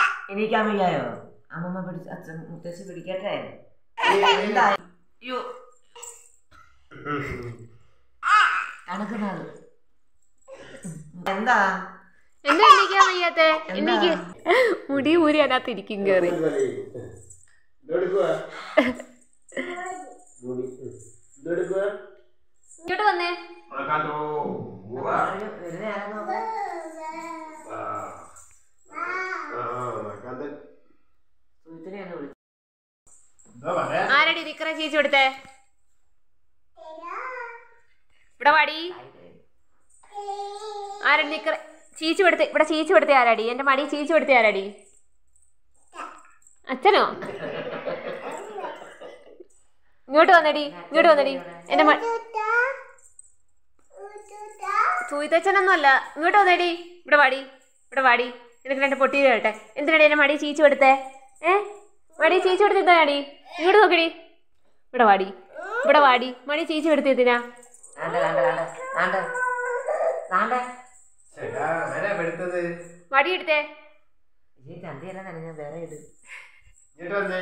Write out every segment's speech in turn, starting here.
എനിക്കാൻ വയ്യായോ അമ്മമ്മ പിടിച്ച് അച്ഛൻ മുത്തശ്ശി പിടിക്കട്ടെ എന്താ അയ്യോ തണുക്കുന്നത് എന്താ എന്താ എണീക്കാൻ വയ്യാത്തെ എന്താ? എനിക്ക് മുടി ഊരി അതിനകത്ത് ഇരിക്കും കേറി ഇങ്ങോട്ട് വന്നേ ഒരു- ഒരു നേരം നോക്ക്. സുജിത്തിനെ ഒന്ന് വിളിച്ചു ആരടി നിക്കറ ചീച്ചു കൊടുത്തേ ഇവിടെ വാടി ആരടി നിക്കറ ചീച്ചു കൊടുത്ത് ഇവിടെ ചീച്ചു കൊടുത്തേ ആരാടി എന്റെ മടി ചീച്ചു കൊടുത്തേ ആരാടി അച്ഛനോ ഇങ്ങോട്ട് വന്നടി ഇങ്ങോട്ട് വന്നടി എന്റെ മ സൂയിത്തച്ഛനൊന്നും അല്ല ഇങ്ങോട്ട് വന്നടി ഇവിടെ വാടി ഇവിടെ വാടി നിനക്ക് രണ്ട് പൊട്ടി കേട്ടെ എന്തിനാടി എന്റെ മടി ചീച്ചു കൊടുത്തേ ഏ മടി ചീച്ചു കൊടുത്തെന്താടി ഇങ്ങോട്ട് നോക്കടി ഇവിടെ വാടി ഇവിടെ വാടി മടി ചീച്ചു കൊടുത്തെന്തിനാ ആണ്ട് ആണ്ട് ആണ്ട് ആണ്ട് ആണ്ട് എടുത്തത് വടി എടുത്തേ ഈ ചന്തയെല്ലാം നനഞ്ഞ വേറെ ഇട് ഇങ്ങോട്ട് വന്നേ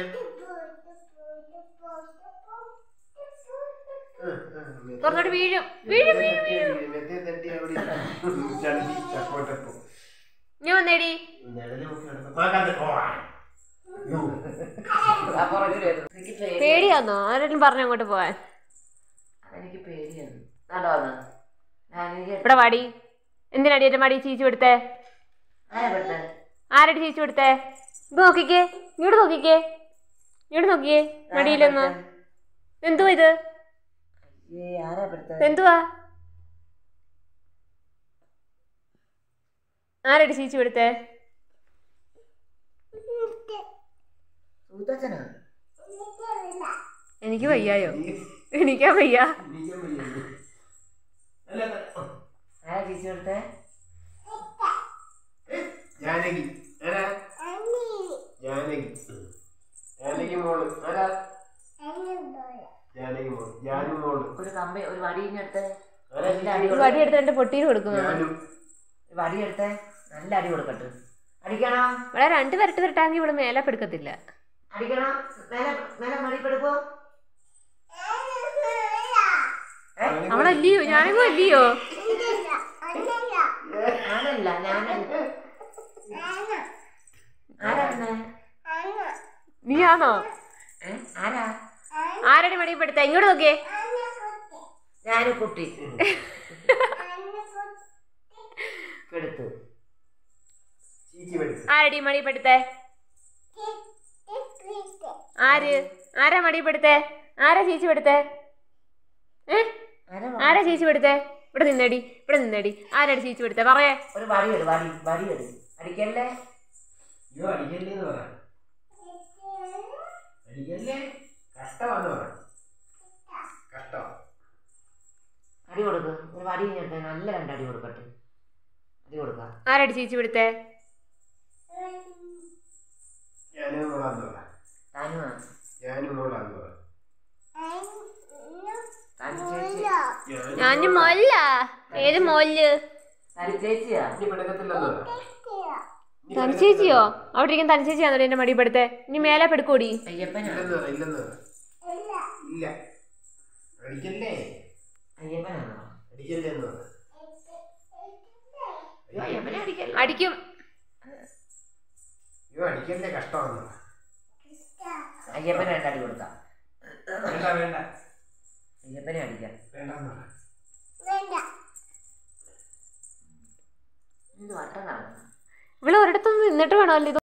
തുറന്നോട്ട് വീഴും വീഴും വീഴും വീഴും മെത്തേ തട്ടി അവിടെ ചണ്ടി ചക്കോട്ടപ്പോ ഞാൻ വന്നേടി നിഴല് നോക്കി നടക്കും. ആ, കണ്ടു. ഓ, ആ. യ്യോ. ആ പുറകില് വരും. എനിക്ക് പേടി പേടിയാന്നോ ആരെങ്കിലും പറഞ്ഞു അങ്ങോട്ട് പോവാൻ എനിക്ക് പേടിയാണ് കണ്ടോ വന്ന് ഞാൻ എനിക്ക് ഇവിടെ വാടി എന്തിനാടി എന്റെ മടി ചീച്ചു കൊടുത്തേ ആരാ പെടുത്തേ ആരടി ചീച്ചു കൊടുത്തേ ഇത് നോക്കിക്കേ ഇങ്ങോട്ട് നോക്കിക്കേ ഇങ്ങോട്ട് നോക്കിയേ മടിയിലൊന്ന് എന്തുവാ ഇത് ഏ ആരാ പെടുത്തേ എന്തുവാ ആരടി ചീച്ചു കൊടുത്തേ സൂതച്ചനാ എനിക്ക് വയ്യായോ എനിക്കാ വയ്യ ഇരിക്കാൻ വയ്യ. അല്ല, അല്ല. ആരാ ചേച്ചി പെടുത്തേ ജാനകി ആരാ ജാനകി ജാനകി മോള് ആരാ ജാനകി മോള് ജാനു മോള് ഒരു കമ്പി ഒരു വടി ഇങ്ങെടുത്ത് ആരാ നല്ല അടി ഒരു കൊടു- വടി എടുത്ത് എന്റെ പൊട്ടിയിൽ കൊടുക്കുന്നു ജാനു ഒരു വടി എടുത്തേ നല്ല അടി കൊടുക്കട്ടെ അടിക്കണോ ഇവിടെ രണ്ട് വരട്ട് വരട്ടാങ്കി ഇവിടെ മേലെ പെടുക്കത്തില്ല അടിക്കണോ മേലെ മേലെ മടി പെടുക്കോ അവളല്ലയോ ഞാനങ്ങോ അല്ലയോ ഞാനല്ല ഞാനല്ല ആരാ പിന്നെ നീയാണോ ഏ? ആരാ ആരടി മടി പെടുത്ത ഇങ്ങോട്ട് നോക്കിയേ ഞാന് കുട്ടി പെടുത്തു ചീച്ചി പഠിച്ചു ആരടി മടി പെടുത്തേ ആര് ആരാ മടി പെടുത്തേ ആരാ ചേച്ചി പെടുത്തേ ഏ ആരാ ആരാ ചേച്ചി പെടുത്തേ ഇവിടെ നിന്നടി ഇവിടെ നിന്നടി ആരാടി ചേച്ചി പെടുത്തേ പറയേ ഒരു വടി എടു വടി വടി എടു അടിക്കല്ലേ അയ്യോ അടിക്കല്ലേ എന്ന് പറ അടിക്കല്ലേ കഷ്ടമാന്ന് പറ കഷ്ടം അടി കൊടുക്ക് ഒരു വടി ഇങ്ങോട്ട് നല്ല രണ്ടടി കൊടുക്കട്ടെ അടി കൊടുക്ക ആരാടി ചേച്ചി പെടുത്തേ ഞാനും മോളാന്ന് പറ താനുവാ ഞാനും മോളാന്ന് പറ താൻ ചേച്ചി ഞാൻ മോല്ല ഏത് മോല്ല് താൻ ചേച്ചിയാ ഇനി പെടുക്കത്തില്ലെന്ന് പറ ഇനി തനിച്ചേച്ചിയോ അവിടെ ഇരിക്കുന്ന തനിച്ചേച്ചിയാണോ എന്റെ മടി പെടുത്തേ ഇനി മേലെ പെടുക്കൂടി അയ്യപ്പനാ ഇല്ലെന്ന് പറ ഇല്ലെന്ന് പറ ഇല്ല അടിക്കല്ലേ അയ്യപ്പനാണോ അടിക്കല്ലേ എന്ന് പറ അയ്യോ, അയ്യപ്പനെ അടിക്കല്ലേ അടിക്കും അയ്യോ അടിക്കല്ലേ കഷ്ടമാന്ന് പറ അയ്യപ്പനെ രണ്ടടി കൊടുക്കാം വേണ്ട വേണ്ട അയ്യപ്പനെ അടിക്കാം വേണ്ടെന്ന് പറ എന്ത് വട്ടം നടന്നു ഇവിടെ ഒരിടത്തൊന്ന് നിന്നിട്ട് വേണമല്ലോ ഇത്